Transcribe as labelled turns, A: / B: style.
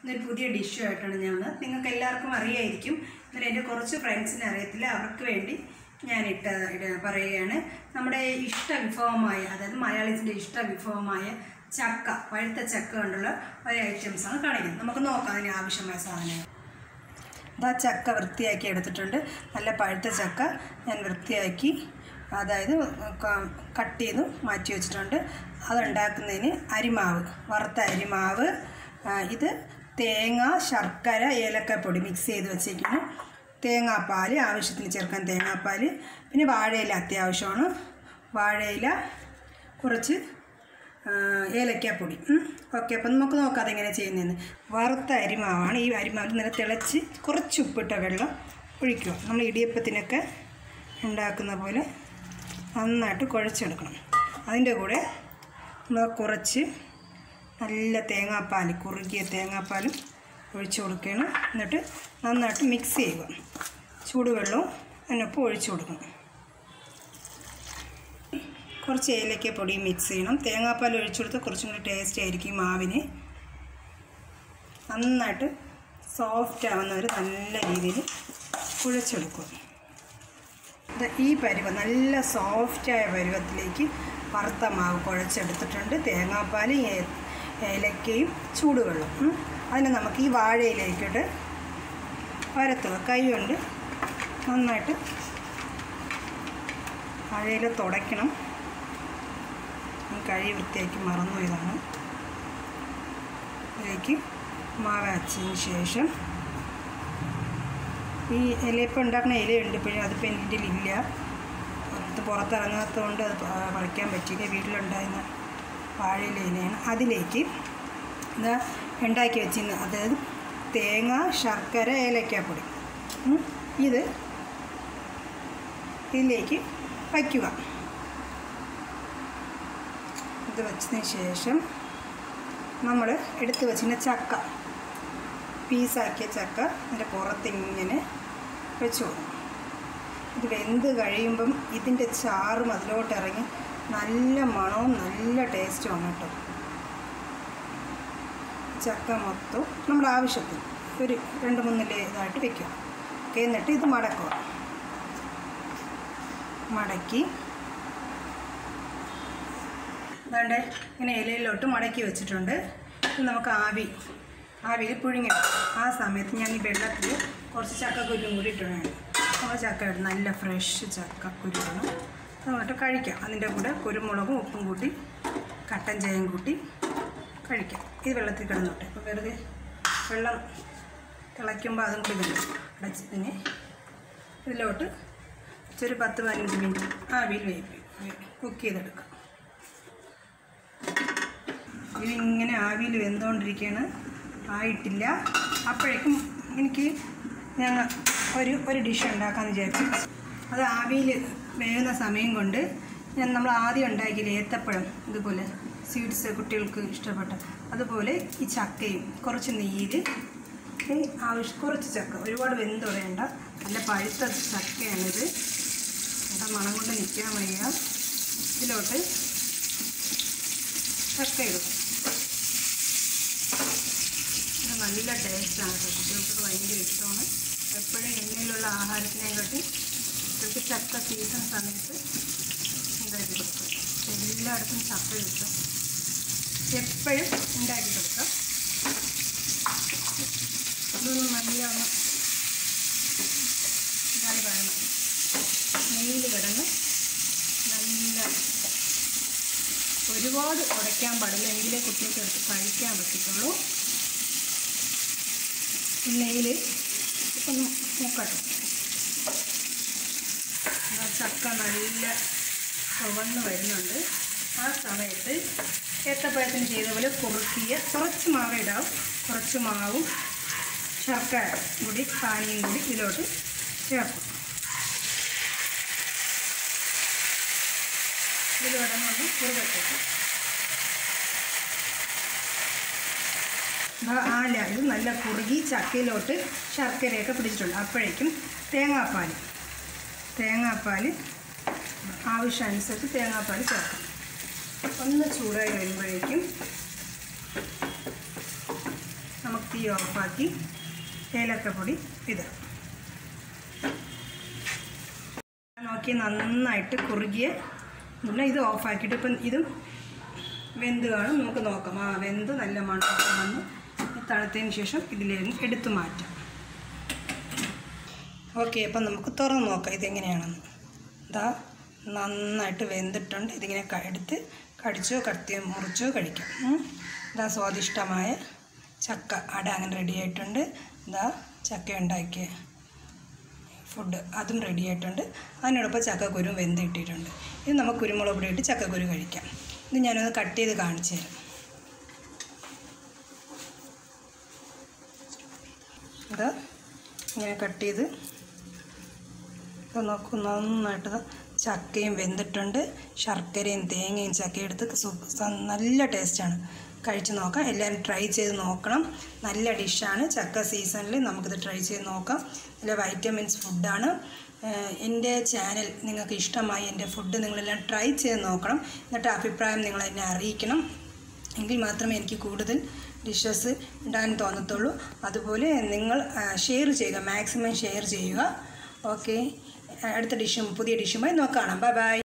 A: ഇന്നൊരു പുതിയ ഡിഷുമായിട്ടാണ് ഞാൻ വന്നത് നിങ്ങൾക്ക് എല്ലാവർക്കും അറിയായിരിക്കും എന്നാലും എൻ്റെ കുറച്ച് ഫ്രണ്ട്സിന് അറിയത്തില്ല അവർക്ക് വേണ്ടി ഞാൻ ഇട്ട ഇട- പറയുകയാണ് നമ്മുടെ ഇഷ്ട വിഭവമായ അതായത് മലയാളീസിൻ്റെ ഇഷ്ട വിഭവമായ ചക്ക പഴുത്ത ചക്ക കൊണ്ടുള്ള ഒരു ഐറ്റംസാണ് കാണിക്കുന്നത് നമുക്ക് നോക്കാം അതിന് ആവശ്യമായ സാധനങ്ങൾ ഇതാ ചക്ക വൃത്തിയാക്കി എടുത്തിട്ടുണ്ട് നല്ല പഴുത്ത ചക്ക ഞാൻ വൃത്തിയാക്കി അതായത് ക- കട്ട് ചെയ്ത് മാറ്റി വെച്ചിട്ടുണ്ട് അതുണ്ടാക്കുന്നതിന് അരിമാവ് വറുത്ത അരിമാവ് ആ, ഇത് തേങ്ങ ശർക്കര ഏലക്കപ്പൊടി മിക്സ് ചെയ്ത് വെച്ചിരിക്കുന്നു തേങ്ങാപ്പാൽ ആവശ്യത്തിന് ചേർക്കാൻ തേങ്ങാപ്പാൽ പിന്നെ വാഴയില അത്യാവശ്യമാണ് വാഴയില കുറച്ച് ആ, ഏലക്കാപ്പൊടി ഓക്കെ അപ്പം നമുക്ക് നോക്കാം അതെങ്ങനെ ചെയ്യുന്നതെന്ന് വറുത്ത അരിമാവാണ് ഈ അരിമാവിൽ നല്ല തിളച്ച് കുറച്ച് ഉപ്പിട്ട വെള്ളം ഒഴിക്കുക നമ്മൾ ഇടിയപ്പത്തിനൊക്കെ ഉണ്ടാക്കുന്ന പോലെ നന്നായിട്ട് കുഴച്ചെടുക്കണം അതിൻ്റെ കൂടെ നമ്മൾ കുറച്ച് നല്ല തേങ്ങാപ്പാൽ കുറുകിയ തേങ്ങാപ്പാലും ഒഴിച്ചു കൊടുക്കുകയാണ് എന്നിട്ട് നന്നായിട്ട് മിക്സ് ചെയ്യുക ചൂടുവെള്ളവും അതിനൊപ്പം ഒഴിച്ചു കൊടുക്കണം കുറച്ച് ഏലക്ക പൊടി മിക്സ് ചെയ്യണം തേങ്ങാപ്പാൽ ഒഴിച്ചു കൊടുത്താൽ കുറച്ചും കൂടി ടേസ്റ്റ് ആയിരിക്കും ഈ മാവിന് നന്നായിട്ട് സോഫ്റ്റ് ആവുന്നവർ നല്ല രീതിയിൽ കുഴച്ചെടുക്കും ഇത് ഈ പരുവം നല്ല സോഫ്റ്റായ പരുവത്തിലേക്ക് വറുത്ത മാവ് കുഴച്ചെടുത്തിട്ടുണ്ട് തേങ്ങാപ്പാൽ ഏ- ഏലക്കയും ചൂടുവെള്ളം ഉം. അതിനെ നമുക്ക് ഈ വാഴയിലേക്കിട്ട് വരത്തുക കൈ കൊണ്ട് നന്നായിട്ട് വാഴയില തുടയ്ക്കണം ഞാൻ കഴി വൃത്തിയാക്കി മറന്നു ഇതാണ് ഇതിലേക്ക് മാവ് അച്ചതിന് ശേഷം ഈ ഇലയിപ്പോൾ ഉണ്ടാക്കുന്ന ഇലയുണ്ട് ഇപ്പോഴും അതിപ്പോൾ എൻ്റെ ഇല്ല പുറത്ത് പുറത്തിറങ്ങാത്തതുകൊണ്ട് അത് പ- പറിക്കാൻ പറ്റിയില്ല വീട്ടിലുണ്ടായിരുന്ന വാഴയില ഇലയാണ് അതിലേക്ക് ഇതാ ഉണ്ടാക്കി വെച്ചിരുന്ന അതായത് തേങ്ങ ശർക്കര ഏലക്കാപ്പൊടി ഉം. ഇത് ഇതിലേക്ക് വയ്ക്കുക ഇത് വെച്ചതിന് ശേഷം നമ്മൾ എടുത്ത് വെച്ചിരുന്ന ചക്ക പീസാക്കിയ ചക്ക അതിൻ്റെ പുറത്തിങ്ങനെ വെച്ച് കൊടുക്കും ഇത് വെന്ത് കഴിയുമ്പം ഇതിൻ്റെ ചാറും അതിലോട്ട് ഇറങ്ങി നല്ല മണവും നല്ല ടേസ്റ്റുമാണ് കേട്ടോ ചക്ക മൊത്തം നമ്മുടെ ആവശ്യത്തിന് ഒരു രണ്ട് മൂന്ന് ലേ ഇതായിട്ട് വെക്കുക ഓക്കെ എന്നിട്ട് ഇത് മടക്കുക മടക്കി അതാണ്ട് ഇങ്ങനെ ഇലയിലോട്ട് മടക്കി വെച്ചിട്ടുണ്ട് ഇത് നമുക്ക് ആവി ആവിയിൽ പുഴുങ്ങിയിടാം ആ സമയത്ത് ഞാൻ ഈ വെള്ളത്തിൽ കുറച്ച് ചക്കക്കുരും കൂടി ഇട്ടിട്ടുണ്ട് അപ്പോൾ ചക്ക ഇടും നല്ല ഫ്രഷ് ചക്കക്കുരുവാണ് എന്നിട്ട് കഴിക്കാം അതിൻ്റെ കൂടെ കുരുമുളകും ഉപ്പും കൂട്ടി കട്ടൻ ചായയും കൂട്ടി കഴിക്കാം ഇത് വെള്ളത്തിൽ കിടന്നോട്ടെ അപ്പോൾ വെറുതെ വെള്ളം തിളയ്ക്കുമ്പോൾ അതും കൂടി ഇടും അടച്ചതിന് ഇതിലോട്ട് ഒരു പത്ത് പതിനഞ്ച് മിനിറ്റ് ആവിയിൽ വേവിക്കും കുക്ക് ചെയ്തെടുക്കാം ഇതിങ്ങനെ ആവിയിൽ വെന്തുകൊണ്ടിരിക്കുകയാണ് ആയിട്ടില്ല അപ്പോഴേക്കും എനിക്ക് ഞങ്ങൾ ഒരു ഒരു ഡിഷ് ഉണ്ടാക്കാമെന്ന് വിചാരിച്ചു അത് ആവിയിൽ വേകുന്ന സമയം കൊണ്ട് ഞാൻ നമ്മൾ ആദ്യം ഉണ്ടാക്കിയില്ല ഏത്തപ്പഴം ഇതുപോലെ സ്വീറ്റ്സ് കുട്ടികൾക്ക് ഇഷ്ടപ്പെട്ട അതുപോലെ ഈ ചക്കയും കുറച്ച് നെയ്യിൽ ഈ ആവശ്യം കുറച്ച് ചക്ക ഒരുപാട് വെന്തുടയേണ്ട നല്ല പഴുത്ത ചക്കയാണിത് എന്താ മണം കൊണ്ട് നിൽക്കാൻ വയ്യ ഇതിലോട്ട് ചക്ക ഇടും ഇത് നല്ല ടേസ്റ്റാണ് കുട്ടികൾക്ക് ഭയങ്കര ഇഷ്ടമാണ് എപ്പോഴും എണ്ണയിലുള്ള ആഹാരത്തിനെക്കാട്ടി കുട്ടികൾക്ക് ചക്ക സീസൺ സമയത്ത് ഉണ്ടാക്കി കൊടുക്കും എല്ലായിടത്തും ചക്ക കിട്ടും എപ്പോഴും ഉണ്ടാക്കി കൊടുക്കാം ഇതൊന്ന് നല്ല ഒന്ന് ഇതായി വരണം നെയ്യിൽ കിടന്ന് നല്ല ഒരുപാട് ഉടയ്ക്കാൻ പാടില്ല എങ്കിലേ കുട്ടികൾക്ക് എടുത്ത് കഴിക്കാൻ പറ്റത്തുള്ളൂ നെയ്യിൽ ഒന്ന് മൂക്കട്ടെ ആ ചക്ക നല്ല ചുവന്ന് വരുന്നുണ്ട് ആ സമയത്ത് ഏത്തപ്പഴത്തിന് ചെയ്ത പോലെ കുറുക്കിയ കുറച്ച് മാവ് ഇടാം കുറച്ച് മാവും ശർക്കര കൂടി പാനിയും കൂടി ഇതിലോട്ട് ചേർക്കും ഇതിലൂടെ ഒന്ന് കുറുകട്ടെ ആല ഇത് നല്ല കുറുകി ചക്കയിലോട്ട് ശർക്കരയൊക്കെ പിടിച്ചിട്ടുണ്ട് അപ്പോഴേക്കും തേങ്ങാപ്പാൽ തേങ്ങാപ്പാൽ ആവശ്യാനുസരിച്ച് തേങ്ങാപ്പാൽ ചേർക്കാം ഒന്ന് ചൂടായി വരുമ്പോഴേക്കും നമുക്ക് തീ ഓഫാക്കി ഏലക്കപ്പൊടി വിതറും നോക്കി നന്നായിട്ട് കുറുകിയ പിന്നെ ഇത് ഓഫാക്കിയിട്ട് ഇപ്പം ഇതും വെന്ത് കാണും നമുക്ക് നോക്കാം ആ വെന്ത് നല്ല മണമൊക്കെ വന്ന് തണുത്തതിന് ശേഷം ഇതിലേക്ക് എടുത്തു മാറ്റാം ഓക്കെ അപ്പം നമുക്ക് തുറന്ന് നോക്കാം ഇതെങ്ങനെയാണെന്ന് ഇതാ നന്നായിട്ട് വെന്തിട്ടുണ്ട് ഇതിങ്ങനെ ക- എടുത്ത് കടിച്ചോ കത്തിയോ മുറിച്ചോ കഴിക്കാം ഉം. ഇതാ സ്വാദിഷ്ടമായ ചക്ക അട അങ്ങനെ റെഡി ആയിട്ടുണ്ട് ഇതാ ചക്ക ഉണ്ടാക്കിയ ഫുഡ് അതും റെഡി ആയിട്ടുണ്ട് അതിനോടൊപ്പം ചക്കക്കുരു വെന്ത് ഇട്ടിട്ടുണ്ട് ഇത് നമുക്ക് കുരുമുളക് പൊടി ഇട്ട് ചക്കക്കുരു കഴിക്കാം ഇത് ഞാനൊന്ന് കട്ട് ചെയ്ത് കാണിച്ചു തരാം ഇത് ഇങ്ങനെ കട്ട് ചെയ്ത് ഇപ്പോൾ നോക്കൂ നന്നായിട്ട് ദാ ചക്കയും വെന്തിട്ടുണ്ട് ശർക്കരയും തേങ്ങയും ചക്കയും എടുത്ത് സൂപ്പ് സ- നല്ല ടേസ്റ്റാണ് കഴിച്ച് നോക്കാം എല്ലാവരും ട്രൈ ചെയ്ത് നോക്കണം നല്ല ഡിഷാണ് ചക്ക സീസണിൽ നമുക്കിത് ട്രൈ ചെയ്ത് നോക്കാം നല്ല വൈറ്റമിൻസ് ഫുഡാണ് എൻ്റെ ചാനൽ നിങ്ങൾക്ക് ഇഷ്ടമായി എൻ്റെ ഫുഡ് നിങ്ങളെല്ലാം ട്രൈ ചെയ്ത് നോക്കണം എന്നിട്ട് അഭിപ്രായം നിങ്ങൾ എന്നെ അറിയിക്കണം എങ്കിൽ മാത്രമേ എനിക്ക് കൂടുതൽ ഡിഷസ് ഇടാൻ തോന്നത്തുള്ളൂ അതുപോലെ നിങ്ങൾ ഷെയർ ചെയ്യുക മാക്സിമം ഷെയർ ചെയ്യുക ഓക്കെ അടുത്ത ഡിഷും പുതിയ ഡിഷുമായി നോക്കാം ബൈ ബൈ